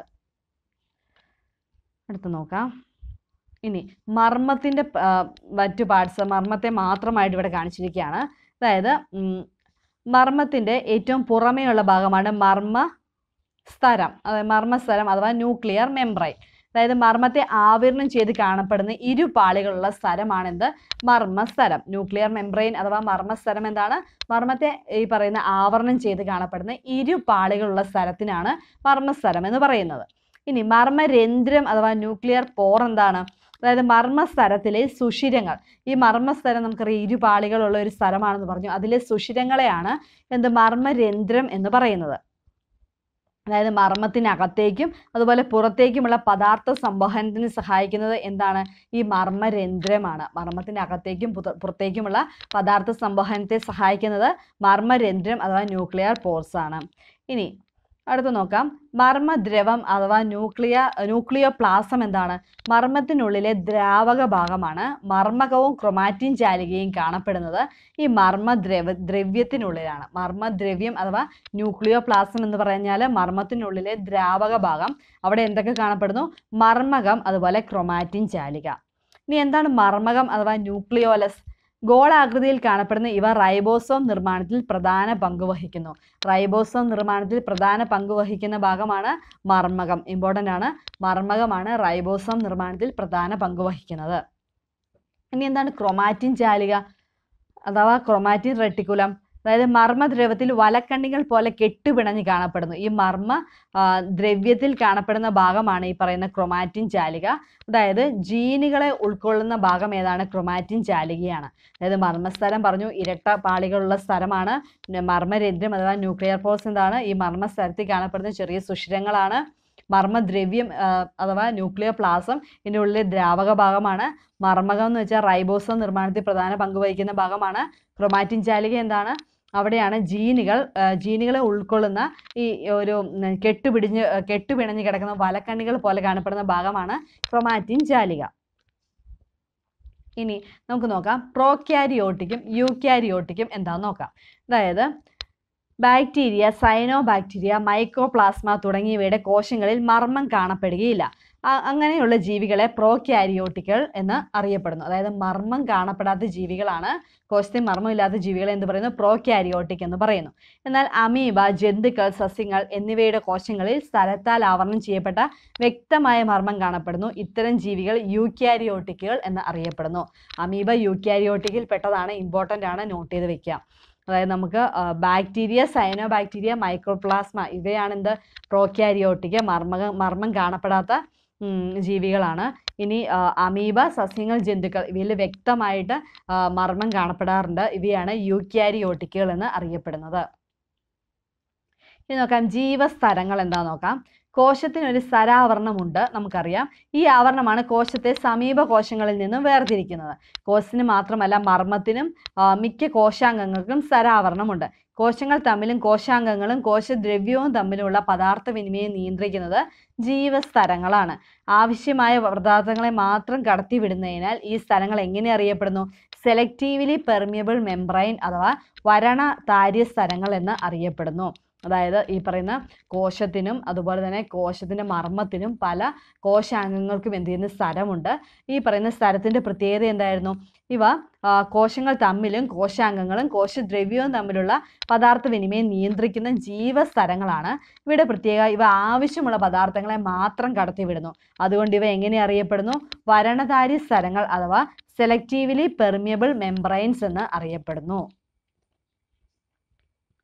അടുത്ത് നോക്കാം ഇനി മർമ്മത്തിന്റെ പ- ആ, മറ്റു പാർട്സ് മർമ്മത്തെ മാത്രമായിട്ട് ഇവിടെ കാണിച്ചിരിക്കുകയാണ് അതായത് ഉം, മർമ്മത്തിന്റെ ഏറ്റവും പുറമേയുള്ള ഭാഗമാണ് മർമ്മ സ്ഥരം അതായത് മർമ്മസ്ഥലം അഥവാ ന്യൂക്ലിയർ മെംബ്രൈൻ അതായത് മർമ്മത്തെ ആവരണം ചെയ്ത് കാണപ്പെടുന്ന ഇരു പാളികളുള്ള സ്ഥലമാണ് എന്ത് മർമ്മസ്ഥലം ന്യൂക്ലിയർ മെംബ്രെയിൻ അഥവാ മർമ്മസ്ഥലം എന്താണ് മർമ്മത്തെ ഈ പറയുന്ന ആവരണം ചെയ്ത് കാണപ്പെടുന്ന ഇരു പാളികളുള്ള സ്ഥലത്തിനാണ് മർമ്മസ്ഥലം എന്ന് പറയുന്നത് ഇനി മർമ്മരന്ധ്രം അഥവാ ന്യൂക്ലിയർ പോർ എന്താണ് അതായത് മർമ്മസ്ഥലത്തിലെ സുഷിരങ്ങൾ ഈ മർമ്മസ്ഥലം നമുക്കറിയാം ഇരു പാളികളുള്ള ഒരു സ്ഥലമാണെന്ന് പറഞ്ഞു അതിലെ സുഷിരങ്ങളെയാണ് എന്ത് മർമ്മരന്ധ്രം എന്ന് പറയുന്നത് അതായത് മർമ്മത്തിനകത്തേക്കും അതുപോലെ പുറത്തേക്കുമുള്ള പദാർത്ഥ സംവഹനത്തിന് സഹായിക്കുന്നത് എന്താണ് ഈ മർമ്മരന്ധ്രമാണ് മർമ്മത്തിനകത്തേക്കും പുറ- പുറത്തേക്കുമുള്ള പദാർത്ഥ സംവഹനത്തെ സഹായിക്കുന്നത് മർമ്മരന്ധ്രം അഥവാ ന്യൂക്ലിയർ പോർസ് ആണ് ഇനി അടുത്ത് നോക്കാം മർമ്മദ്രവം അഥവാ ന്യൂക്ലിയ ന്യൂക്ലിയോ പ്ലാസം എന്താണ് മർമ്മത്തിനുള്ളിലെ ദ്രാവക ഭാഗമാണ് മർമ്മകവും ക്രൊമാറ്റിൻ ചാലികയും കാണപ്പെടുന്നത് ഈ മർമ്മദ്രവ ദ്രവ്യത്തിനുള്ളിലാണ് മർമ്മദ്രവ്യം അഥവാ ന്യൂക്ലിയോ പ്ലാസം എന്ന് പറഞ്ഞാൽ മർമ്മത്തിനുള്ളിലെ ദ്രാവക ഭാഗം അവിടെ എന്തൊക്കെ കാണപ്പെടുന്നു മർമ്മകം അതുപോലെ ക്രൊമാറ്റിൻ ചാലിക ഇനി എന്താണ് മർമ്മകം അഥവാ ന്യൂക്ലിയോലസ് ഗോളാകൃതിയിൽ കാണപ്പെടുന്ന ഇവ റൈബോസോം നിർമ്മാണത്തിൽ പ്രധാന പങ്ക് വഹിക്കുന്നു റൈബോസോം നിർമ്മാണത്തിൽ പ്രധാന പങ്ക് വഹിക്കുന്ന ഭാഗമാണ് മർമ്മകം ഇമ്പോർട്ടൻ്റ് ആണ് മർമ്മകമാണ് റൈബോസോം നിർമ്മാണത്തിൽ പ്രധാന പങ്ക് വഹിക്കുന്നത് ഇനി എന്താണ് ക്രൊമാറ്റിൻ ചാലിക അഥവാ ക്രൊമാറ്റിൻ റെട്ടിക്കുലം അതായത് മർമ്മദ്രവത്തിൽ വലക്കണ്ണികൾ പോലെ കെട്ടുപിണഞ്ഞ് കാണപ്പെടുന്നു ഈ മർമ്മ ആ, ദ്രവ്യത്തിൽ കാണപ്പെടുന്ന ഭാഗമാണ് ഈ പറയുന്ന ക്രൊമാറ്റിൻ ചാലിക അതായത് ജീനുകളെ ഉൾക്കൊള്ളുന്ന ഭാഗം ഏതാണ് ക്രൊമാറ്റിൻ ചാലികയാണ് അതായത് മർമ്മസ്ഥലം പറഞ്ഞു ഇരട്ട പാളികളുള്ള സ്ഥലമാണ് പിന്നെ മർമ്മരന്ധ്രം അഥവാ ന്യൂക്ലിയർ പോർസ് എന്താണ് ഈ മർമ്മസ്ഥലത്തിൽ കാണപ്പെടുന്ന ചെറിയ സുഷിരങ്ങളാണ് മർമ്മദ്രവ്യം ആ, അഥവാ ന്യൂക്ലിയർ പ്ലാസം ഇതിൻ്റെ ഉള്ളിലെ ദ്രാവക ഭാഗമാണ് മർമ്മകം എന്ന് വെച്ചാൽ റൈബോസം നിർമ്മാണത്തിൽ പ്രധാന പങ്ക് വഹിക്കുന്ന ഭാഗമാണ് ക്രൊമാറ്റിൻ ചാലിക എന്താണ് അവിടെയാണ് ജീനുകൾ ആ, ജീനുകളെ ഉൾക്കൊള്ളുന്ന ഈ ഒരു ഉം, കെട്ടുപിടിഞ്ഞ് ആ, കെട്ടുപിണഞ്ഞ് കിടക്കുന്ന വലക്കണ്ണികൾ പോലെ കാണപ്പെടുന്ന ഭാഗമാണ് ക്രൊമാറ്റിൻ ചാലിക ഇനി നമുക്ക് നോക്കാം പ്രോക്യാരിയോട്ടിക്കും യൂക്യാരിയോട്ടിക്കും എന്താണെന്ന് നോക്കാം അതായത് ബാക്ടീരിയ സൈനോ ബാക്ടീരിയ മൈക്രോപ്ലാസ്മ തുടങ്ങിയവയുടെ കോശങ്ങളിൽ മർമ്മം കാണപ്പെടുകയില്ല അ- അങ്ങനെയുള്ള ജീവികളെ പ്രോക്യാരിയോട്ടികൾ എന്ന് അറിയപ്പെടുന്നു അതായത് മർമ്മം കാണപ്പെടാത്ത ജീവികളാണ് കോശത്തിൽ മർമ്മമില്ലാത്ത ജീവികളെ എന്ത് പറയുന്നു പ്രോക്യാരിയോട്ടിക് എന്ന് പറയുന്നു എന്നാൽ അമീബ ജന്തുക്കൾ സസ്യങ്ങൾ എന്നിവയുടെ കോശങ്ങളിൽ സ്ഥലത്താൽ ആവരണം ചെയ്യപ്പെട്ട വ്യക്തമായ മർമ്മം കാണപ്പെടുന്നു ഇത്തരം ജീവികൾ യൂക്യാരിയോട്ടിക്കുകൾ എന്ന് അറിയപ്പെടുന്നു അമീബ യൂക്യാരിയോട്ടിക്കിൽ പെട്ടതാണ് ഇമ്പോർട്ടൻ്റ് ആണ് നോട്ട് ചെയ്ത് വെക്കുക അതായത് നമുക്ക് ബാക്ടീരിയ സൈനോ ബാക്ടീരിയ മൈക്രോപ്ലാസ്മ ഇവയാണ് എന്ത് പ്രോക്യാരിയോട്ടിക് മർമ്മ മർമ്മം കാണപ്പെടാത്ത ഉം, ജീവികളാണ് ഇനി ആ, അമീബ സസ്യങ്ങൾ ജന്തുക്കൾ ഇവയിൽ വ്യക്തമായിട്ട് ആ, മർമ്മം കാണപ്പെടാറുണ്ട് ഇവയാണ് യൂക്യാരിയോട്ടിക്കുകൾ എന്ന് അറിയപ്പെടുന്നത് ഇനി നോക്കാം ജീവസ്തരങ്ങൾ എന്താ നോക്കാം കോശത്തിന് ഒരു സ്ഥരാവരണമുണ്ട് നമുക്കറിയാം ഈ ആവരണമാണ് കോശത്തെ സമീപ കോശങ്ങളിൽ നിന്നും വേർതിരിക്കുന്നത് കോശത്തിന് മാത്രമല്ല മർമ്മത്തിനും ആ, മിക്ക കോശാംഗങ്ങൾക്കും സ്ഥരാവരണമുണ്ട് കോശങ്ങൾ തമ്മിലും കോശാംഗങ്ങളും കോശദ്രവ്യവും തമ്മിലുള്ള പദാർത്ഥ വിനിമയം നിയന്ത്രിക്കുന്നത് ജീവസ്തരങ്ങളാണ് ആവശ്യമായ പദാർത്ഥങ്ങളെ മാത്രം കടത്തിവിടുന്നതിനാൽ ഈ സ്ഥലങ്ങൾ എങ്ങനെ അറിയപ്പെടുന്നു സെലക്റ്റീവ്ലി പെർമിയബിൾ മെംബ്രൈൻ അഥവാ വരണ താര്യ സ്ഥലങ്ങൾ എന്ന് അറിയപ്പെടുന്നു അതായത് ഈ പറയുന്ന കോശത്തിനും അതുപോലെ തന്നെ കോശത്തിൻ്റെ മർമ്മത്തിനും പല കോശാംഗങ്ങൾക്കും എന്ത് ചെയ്യുന്ന സ്ഥലമുണ്ട് ഈ പറയുന്ന സ്ഥലത്തിൻ്റെ പ്രത്യേകത എന്തായിരുന്നു ഇവ ആ, കോശങ്ങൾ തമ്മിലും കോശാംഗങ്ങളും കോശദ്രവ്യവും തമ്മിലുള്ള പദാർത്ഥ വിനിമയം നിയന്ത്രിക്കുന്ന ജീവസ്ഥലങ്ങളാണ് ഇവയുടെ പ്രത്യേക ഇവ ആവശ്യമുള്ള പദാർത്ഥങ്ങളെ മാത്രം കടത്തിവിടുന്നു അതുകൊണ്ട് ഇവ എങ്ങനെ അറിയപ്പെടുന്നു വരണധാരി സ്ഥലങ്ങൾ അഥവാ സെലക്റ്റീവ്ലി പെർമിയബിൾ മെംബ്രൈൻസ് എന്ന് അറിയപ്പെടുന്നു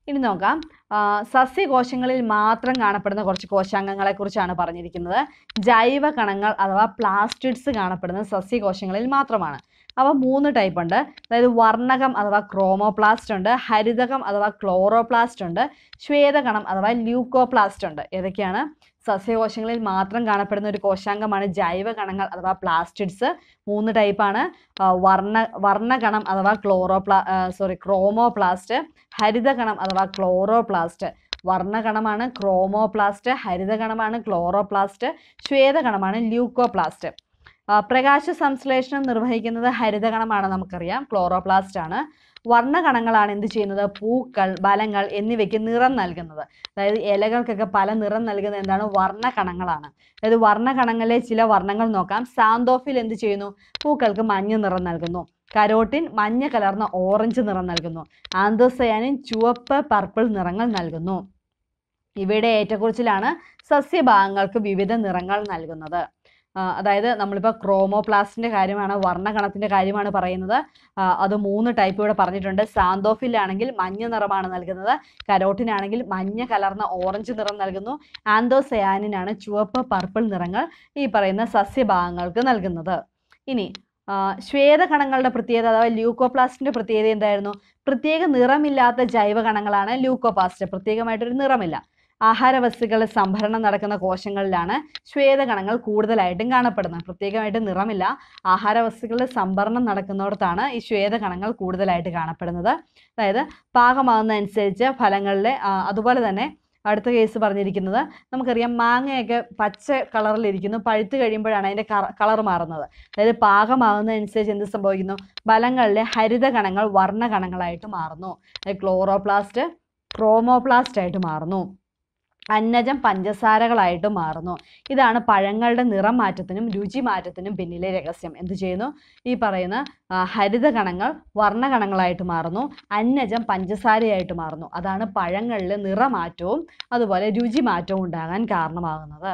ഇനി നോക്കാം ആ, സസ്യകോശങ്ങളിൽ മാത്രം കാണപ്പെടുന്ന കുറച്ച് കോശാംഗങ്ങളെ കുറിച്ചാണ് പറഞ്ഞിരിക്കുന്നത് ജൈവ കണങ്ങൾ അഥവാ പ്ലാസ്റ്റിഡ്സ് കാണപ്പെടുന്നത് സസ്യകോശങ്ങളിൽ മാത്രമാണ് അവ മൂന്ന് ടൈപ്പ് ഉണ്ട് അതായത് വർണ്ണകം അഥവാ ക്രോമോപ്ലാസ്റ്റ് ഉണ്ട് ഹരിതകം അഥവാ ക്ലോറോപ്ലാസ്റ്റ് ഉണ്ട് ശ്വേതകണം അഥവാ ല്യൂക്കോപ്ലാസ്റ്റ് ഉണ്ട് ഏതൊക്കെയാണ് സസ്യകോശങ്ങളിൽ മാത്രം കാണപ്പെടുന്ന ഒരു കോശാംഗമാണ് ജൈവ കണങ്ങൾ അഥവാ പ്ലാസ്റ്റിഡ്സ് മൂന്ന് ടൈപ്പാണ് വർണ്ണ വർണ്ണകണം അഥവാ ക്ലോറോപ്ലാ സോറി ക്രോമോപ്ലാസ്റ്റ് ഹരിതകണം അഥവാ ക്ലോറോപ്ലാസ്റ്റ് വർണ്ണകണമാണ് ക്രോമോപ്ലാസ്റ്റ് ഹരിതകണമാണ് ക്ലോറോപ്ലാസ്റ്റ് ശ്വേതകണമാണ് ല്യൂക്കോപ്ലാസ്റ്റ് ആ, പ്രകാശ സംശ്ലേഷണം നിർവഹിക്കുന്നത് ഹരിതകണമാണ് നമുക്കറിയാം ക്ലോറോപ്ലാസ്റ്റ് ആണ് വർണ്ണകണങ്ങളാണ് എന്ത് ചെയ്യുന്നത് പൂക്കൾ ബലങ്ങൾ എന്നിവയ്ക്ക് നിറം നൽകുന്നത് അതായത് ഇലകൾക്കൊക്കെ പല നിറം നൽകുന്നത് എന്താണ് വർണ്ണകണങ്ങളാണ് അതായത് വർണ്ണകണങ്ങളിലെ ചില വർണ്ണങ്ങൾ നോക്കാം സാന്തോഫിൽ എന്ത് ചെയ്യുന്നു പൂക്കൾക്ക് മഞ്ഞ നിറം നൽകുന്നു കരോട്ടിൻ മഞ്ഞ കലർന്ന ഓറഞ്ച് നിറം നൽകുന്നു ആന്തോസയാനിൻ ചുവപ്പ് പർപ്പിൾ നിറങ്ങൾ നൽകുന്നു ഇവയുടെ ഏറ്റക്കുറിച്ചിലാണ് സസ്യഭാഗങ്ങൾക്ക് വിവിധ നിറങ്ങൾ നൽകുന്നത് ആ, അതായത് നമ്മളിപ്പോൾ ക്രോമോപ്ലാസ്റ്റിൻ്റെ കാര്യമാണ് വർണ്ണകണത്തിൻ്റെ കാര്യമാണ് പറയുന്നത് ആ, അത് മൂന്ന് ടൈപ്പ് ഇവിടെ പറഞ്ഞിട്ടുണ്ട് സാന്തോഫിലാണെങ്കിൽ മഞ്ഞ നിറമാണ് നൽകുന്നത് കരോട്ടിനാണെങ്കിൽ മഞ്ഞ കലർന്ന ഓറഞ്ച് നിറം നൽകുന്നു ആന്തോസയാനിനാണ് ചുവപ്പ് പർപ്പിൾ നിറങ്ങൾ ഈ പറയുന്ന സസ്യഭാഗങ്ങൾക്ക് നൽകുന്നത് ഇനി ആ, ശ്വേതകണങ്ങളുടെ പ്രത്യേകത അഥവാ ല്യൂക്കോപ്ലാസ്റ്റിന്റെ പ്രത്യേകത എന്തായിരുന്നു പ്രത്യേക നിറമില്ലാത്ത ജൈവകണങ്ങളാണ് ല്യൂക്കോപ്ലാസ്റ്റ് പ്രത്യേകമായിട്ടൊരു നിറമില്ല ആഹാരവസ്തുക്കളുടെ സംഭരണം നടക്കുന്ന കോശങ്ങളിലാണ് ശ്വേതകണങ്ങൾ കൂടുതലായിട്ടും കാണപ്പെടുന്നത് പ്രത്യേകമായിട്ട് നിറമില്ല ആഹാരവസ്തുക്കളുടെ സംഭരണം നടക്കുന്നിടത്താണ് ഈ ശ്വേതകണങ്ങൾ കൂടുതലായിട്ട് കാണപ്പെടുന്നത് അതായത് പാകമാകുന്നതനുസരിച്ച് ഫലങ്ങളിലെ ആ, അതുപോലെ തന്നെ അടുത്ത കേസ് പറഞ്ഞിരിക്കുന്നത് നമുക്കറിയാം മാങ്ങയൊക്കെ പച്ച കളറിലിരിക്കുന്നു പഴുത്ത് കഴിയുമ്പോഴാണ് അതിൻ്റെ കളർ മാറുന്നത് അതായത് പാകമാകുന്നതനുസരിച്ച് എന്ത് സംഭവിക്കുന്നു ഫലങ്ങളിലെ ഹരിതകണങ്ങൾ വർണ്ണകണങ്ങളായിട്ട് മാറുന്നു അതായത് ക്ലോറോപ്ലാസ്റ്റ് ക്രോമോപ്ലാസ്റ്റ് ആയിട്ട് മാറുന്നു അന്നജം പഞ്ചസാരകളായിട്ട് മാറുന്നു ഇതാണ് പഴങ്ങളുടെ നിറം മാറ്റത്തിനും രുചി മാറ്റത്തിനും പിന്നിലെ രഹസ്യം എന്ത് ചെയ്യുന്നു ഈ പറയുന്ന ആ, ഹരിതകണങ്ങൾ വർണ്ണകണങ്ങളായിട്ട് മാറുന്നു അന്നജം പഞ്ചസാരയായിട്ട് മാറുന്നു അതാണ് പഴങ്ങളിൽ നിറമാറ്റവും അതുപോലെ രുചി മാറ്റവും ഉണ്ടാകാൻ കാരണമാകുന്നത്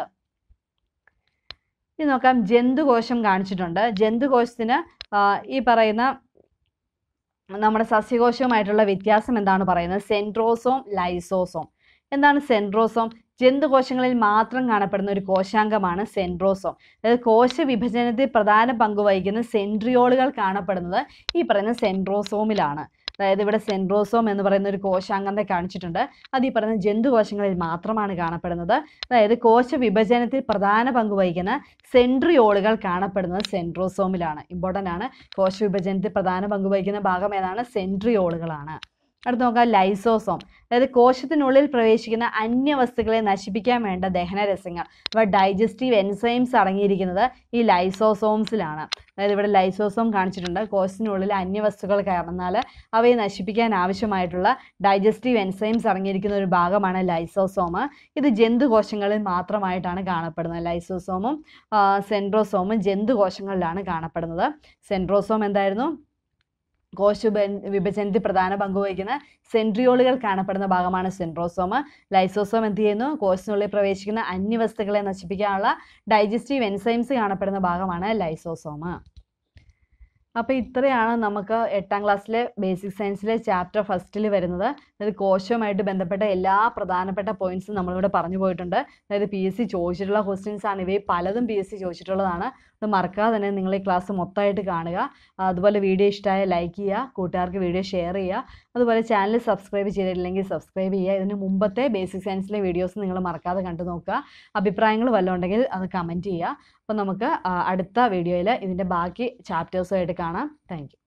ഇനി നോക്കാം ജന്തുകോശം കാണിച്ചിട്ടുണ്ട് ജന്തുകോശത്തിന് ആ, ഈ പറയുന്ന നമ്മുടെ സസ്യകോശവുമായിട്ടുള്ള വ്യത്യാസം എന്താണ് പറയുന്നത് സെൻട്രോസോം ലൈസോസോം എന്താണ് സെൻട്രോസോം ജന്തുകോശങ്ങളിൽ മാത്രം കാണപ്പെടുന്ന ഒരു കോശാംഗമാണ് സെൻട്രോസോം അതായത് കോശ വിഭജനത്തിൽ പ്രധാന പങ്ക് വഹിക്കുന്ന സെൻട്രിയോളുകൾ കാണപ്പെടുന്നത് ഈ പറയുന്ന സെൻട്രോസോമിലാണ് അതായത് ഇവിടെ സെൻട്രോസോം എന്ന് പറയുന്ന ഒരു കോശാംഗത്തെ കാണിച്ചിട്ടുണ്ട് അത് ഈ പറയുന്ന ജന്തുകോശങ്ങളിൽ മാത്രമാണ് കാണപ്പെടുന്നത് അതായത് കോശ വിഭജനത്തിൽ പ്രധാന പങ്ക് വഹിക്കുന്ന സെൻട്രിയോളുകൾ കാണപ്പെടുന്നത് സെൻട്രോസോമിലാണ് ഇമ്പോർട്ടൻ്റ് ആണ് കോശ വിഭജനത്തിൽ പ്രധാന പങ്ക് വഹിക്കുന്ന ഭാഗം ഏതാണ് സെൻട്രിയോളുകളാണ് അടുത്ത് നോക്കാം ലൈസോസോം അതായത് കോശത്തിനുള്ളിൽ പ്രവേശിക്കുന്ന അന്യവസ്തുക്കളെ നശിപ്പിക്കാൻ വേണ്ട ദഹനരസങ്ങൾ അഥവാ ഡൈജസ്റ്റീവ് എൻസൈംസ് അടങ്ങിയിരിക്കുന്നത് ഈ ലൈസോസോംസിലാണ് അതായത് ഇവിടെ ലൈസോസോം കാണിച്ചിട്ടുണ്ട് കോശത്തിനുള്ളിൽ അന്യവസ്തുക്കൾ കയർന്നാൽ അവയെ നശിപ്പിക്കാൻ ആവശ്യമായിട്ടുള്ള ഡൈജസ്റ്റീവ് എൻസൈംസ് അടങ്ങിയിരിക്കുന്ന ഒരു ഭാഗമാണ് ലൈസോസോം ഇത് ജന്തുകോശങ്ങളിൽ മാത്രമായിട്ടാണ് കാണപ്പെടുന്നത് ലൈസോസോമും ആ, സെൻട്രോസോമും ജന്തുകോശങ്ങളിലാണ് കാണപ്പെടുന്നത് സെൻട്രോസോം എന്തായിരുന്നു കോശ വിഭ- വിഭജനത്തിൽ പ്രധാന പങ്ക് വഹിക്കുന്ന സെൻട്രിയോളുകൾ കാണപ്പെടുന്ന ഭാഗമാണ് സെൻട്രോസോം ലൈസോസോം എന്ത് ചെയ്യുന്നു കോശത്തിനുള്ളിൽ പ്രവേശിക്കുന്ന അന്യവസ്തുക്കളെ നശിപ്പിക്കാനുള്ള ഡൈജസ്റ്റീവ് എൻസൈംസ് കാണപ്പെടുന്ന ഭാഗമാണ് ലൈസോസോം അപ്പോൾ ഇത്രയാണ് നമുക്ക് എട്ടാം ക്ലാസ്സിലെ ബേസിക് സയൻസിലെ ചാപ്റ്റർ ഫസ്റ്റിൽ വരുന്നത് അതായത് കോശവുമായിട്ട് ബന്ധപ്പെട്ട എല്ലാ പ്രധാനപ്പെട്ട പോയിന്റ്സും നമ്മളിവിടെ പറഞ്ഞു പോയിട്ടുണ്ട് അതായത് പി എസ് സി ചോദിച്ചിട്ടുള്ള ക്വസ്റ്റ്യൻസ് ആണ് ഇവയിൽ പലതും പി എസ് സി ചോദിച്ചിട്ടുള്ളതാണ് അത് മറക്കാതെ തന്നെ നിങ്ങൾ ഈ ക്ലാസ് മൊത്തമായിട്ട് കാണുക അതുപോലെ വീഡിയോ ഇഷ്ടമായ ലൈക്ക് ചെയ്യുക കൂട്ടുകാർക്ക് വീഡിയോ ഷെയർ ചെയ്യുക അതുപോലെ ചാനൽ സബ്സ്ക്രൈബ് ചെയ്തിട്ടില്ലെങ്കിൽ സബ്സ്ക്രൈബ് ചെയ്യുക ഇതിന് മുമ്പത്തെ ബേസിക് സയൻസിലെ വീഡിയോസ് നിങ്ങൾ മറക്കാതെ കണ്ടു നോക്കുക അഭിപ്രായങ്ങൾ വല്ലതും ഉണ്ടെങ്കിൽ അത് കമൻറ്റ് ചെയ്യുക അപ്പോൾ നമുക്ക് ആ, അടുത്ത വീഡിയോയിൽ ഇതിൻ്റെ ബാക്കി ചാപ്റ്റേഴ്സുമായിട്ട് കാണാം താങ്ക്